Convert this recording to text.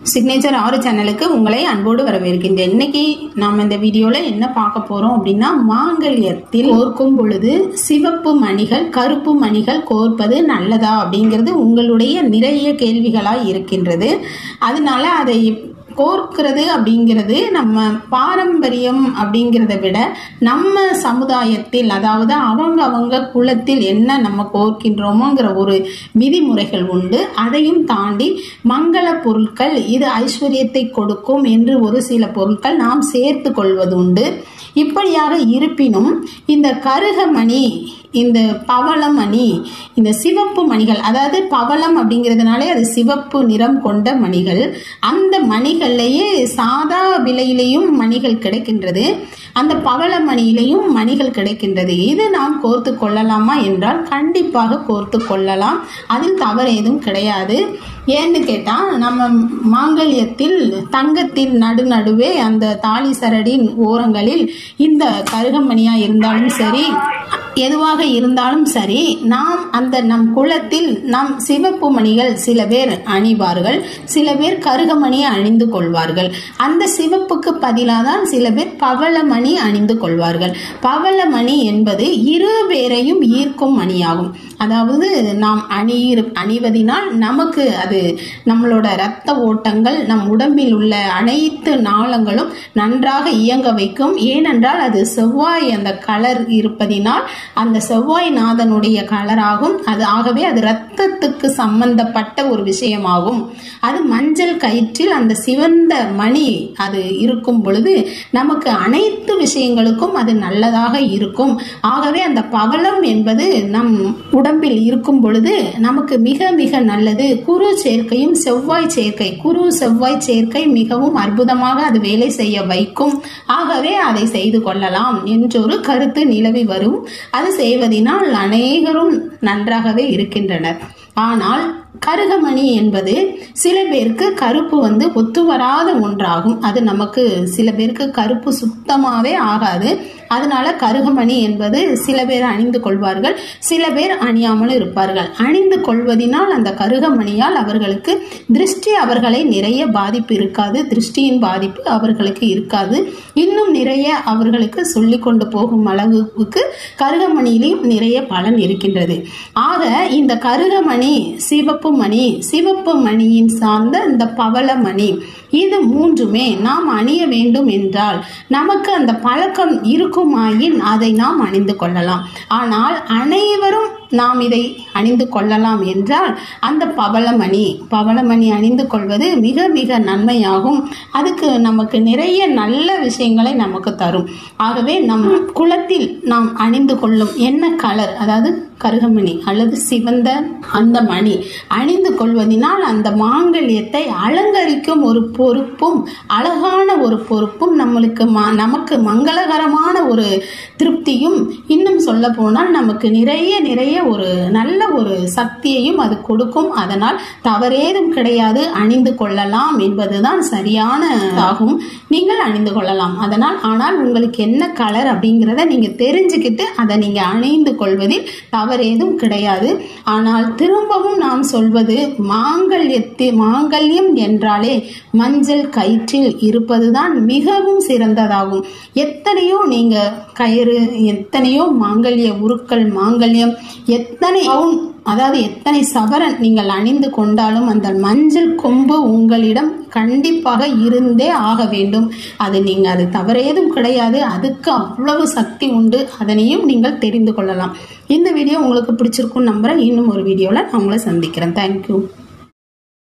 signature ஆறு சேனலுக்கு உங்களை அன்போடு வரவேற்கின்றேன் இன்னைக்கு நாம் இந்த வீடியோல என்ன பார்க்க போறோம் அப்படின்னா மாங்கல்யத்தில் கோர்க்கும் பொழுது சிவப்பு மணிகள் கருப்பு மணிகள் கோர்ப்பது நல்லதா அப்படிங்கிறது உங்களுடைய நிறைய கேள்விகளாய் இருக்கின்றது அதனால அதை கோர்க்கிறது அப்படிங்கிறது நம்ம பாரம்பரியம் அப்படிங்கிறத விட நம்ம சமுதாயத்தில் அதாவது அவங்க அவங்க குலத்தில் என்ன நம்ம கோர்க்கின்றோமோங்கிற ஒரு விதிமுறைகள் உண்டு அதையும் தாண்டி மங்கள பொருட்கள் இது ஐஸ்வர்யத்தை கொடுக்கும் என்று ஒரு சில பொருட்கள் நாம் சேர்த்து கொள்வது உண்டு இப்படியாக இருப்பினும் இந்த கருகமணி இந்த பவளமணி இந்த சிவப்பு மணிகள் அதாவது பவளம் அப்படிங்கிறதுனாலே அது சிவப்பு நிறம் கொண்ட மணிகள் அந்த மணிகள்லேயே சாதா விலையிலையும் மணிகள் கிடைக்கின்றது அந்த பவளமணியிலையும் மணிகள் கிடைக்கின்றது இது நாம் கோர்த்து கொள்ளலாமா என்றால் கண்டிப்பாக கோர்த்து கொள்ளலாம் அதில் தவறு எதுவும் கிடையாது ஏன்னு கேட்டால் நம்ம மாங்கல்யத்தில் தங்கத்தின் நடுநடுவே அந்த தாலி சரடின் ஓரங்களில் இந்த கருகமணியாக இருந்தாலும் சரி எதுவாக இருந்தாலும் சரி நாம் அந்த நம் குலத்தில் நம் சிவப்பு மணிகள் சில பேர் அணிவார்கள் சில பேர் கருகமணியை அணிந்து கொள்வார்கள் அந்த சிவப்புக்கு பதிலாக தான் சில பேர் பவளமணி அணிந்து கொள்வார்கள் பவளமணி என்பது இரு பேரையும் ஈர்க்கும் மணியாகும் அதாவது நாம் அணி அணிவதினால் நமக்கு அது நம்மளோட இரத்த ஓட்டங்கள் நம் உடம்பில் உள்ள அனைத்து நாளங்களும் நன்றாக இயங்க வைக்கும் ஏனென்றால் அது செவ்வாய் அந்த கலர் இருப்பதினால் அந்த செவ்வாய் நாதனுடைய கலராகும் அது ஆகவே அது இரத்தத்துக்கு சம்பந்தப்பட்ட ஒரு விஷயமாகும் அது மஞ்சள் கயிற்றில் அந்த சிவந்த மணி அது இருக்கும் பொழுது நமக்கு அனைத்து விஷயங்களுக்கும் அது நல்லதாக இருக்கும் ஆகவே அந்த பவளம் என்பது நம் உடம்பில் இருக்கும் பொழுது நமக்கு மிக மிக நல்லது குரு சேர்க்கையும் செவ்வாய் சேர்க்கை குரு செவ்வாய் சேர்க்கை மிகவும் அற்புதமாக அது வேலை செய்ய வைக்கும் ஆகவே அதை செய்து கொள்ளலாம் என்றொரு கருத்து நிலவி வரும் அது செய்வதனால் அநேகரும் நன்றாகவே இருக்கின்றனர் ஆனால் கருகமணி என்பது சில பேருக்கு கருப்பு வந்து ஒத்து வராத ஒன்றாகும் அது நமக்கு சில பேருக்கு கருப்பு சுத்தமாகவே ஆகாது அதனால கருகமணி என்பது சில பேர் அணிந்து கொள்வார்கள் சில பேர் அணியாமல் இருப்பார்கள் அணிந்து கொள்வதினால் அந்த கருகமணியால் அவர்களுக்கு திருஷ்டி அவர்களை நிறைய பாதிப்பு இருக்காது திருஷ்டியின் பாதிப்பு அவர்களுக்கு இருக்காது இன்னும் நிறைய அவர்களுக்கு சொல்லி கொண்டு போகும் அளவுக்கு கருகமணியிலையும் நிறைய பலன் இருக்கின்றது ஆக இந்த கருகமணி சிவப்பு மணி சிவப்பு மணியின் சார்ந்த இந்த பவள மணி இது மூன்றுமே நாம் அணிய வேண்டும் என்றால் நமக்கு அந்த பழக்கம் இருக்குமாயின் அதை நாம் அணிந்து கொள்ளலாம் ஆனால் அனைவரும் நாம் இதை அணிந்து கொள்ளலாம் என்றால் அந்த பவளமணி பவளமணி அணிந்து கொள்வது மிக மிக நன்மையாகும் அதுக்கு நமக்கு நிறைய நல்ல விஷயங்களை நமக்கு தரும் ஆகவே நம் குலத்தில் நாம் அணிந்து கொள்ளும் என்ன கலர் அதாவது கருகமணி அல்லது சிவந்த அந்த மணி அணிந்து கொள்வதனால் அந்த மாங்கல்யத்தை அலங்கரிக்கும் ஒரு பொறுப்பும் அழகான ஒரு பொறுப்பும் நம்மளுக்கு நமக்கு மங்களகரமான ஒரு திருப்தியும் இன்னும் சொல்ல போனால் நமக்கு நிறைய நிறைய ஒரு நல்ல ஒரு சக்தியையும் அது கொடுக்கும் அதனால் தவறேதும் கிடையாது அணிந்து கொள்ளலாம் என்பதுதான் சரியான ஆகும் நீங்கள் அணிந்து கொள்ளலாம் அதனால் ஆனால் உங்களுக்கு என்ன கலர் அப்படிங்கிறத நீங்க தெரிஞ்சுக்கிட்டு அதை நீங்க அணிந்து கொள்வதில் தவறேதும் கிடையாது ஆனால் திரும்பவும் நாம் சொல்வது மாங்கல்யத்தை மாங்கல்யம் என்றாலே மஞ்சள் கயிற்றில் இருப்பதுதான் மிகவும் சிறந்ததாகும் எத்தனையோ நீங்க கயிறு எத்தனையோ மாங்கல்ய உருக்கள் மாங்கல்யம் எத்தனை பவுன் அதாவது எத்தனை சவரன் நீங்கள் அணிந்து கொண்டாலும் அந்த மஞ்சள் கொம்பு உங்களிடம் கண்டிப்பாக இருந்தே ஆக வேண்டும் அது நீங்கள் அது தவறேதும் கிடையாது அதுக்கு அவ்வளவு சக்தி உண்டு அதனையும் நீங்கள் தெரிந்து கொள்ளலாம் இந்த வீடியோ உங்களுக்கு பிடிச்சிருக்கும் நம்புறேன் இன்னும் ஒரு வீடியோவில் நான் உங்களை சந்திக்கிறேன் தேங்க்யூ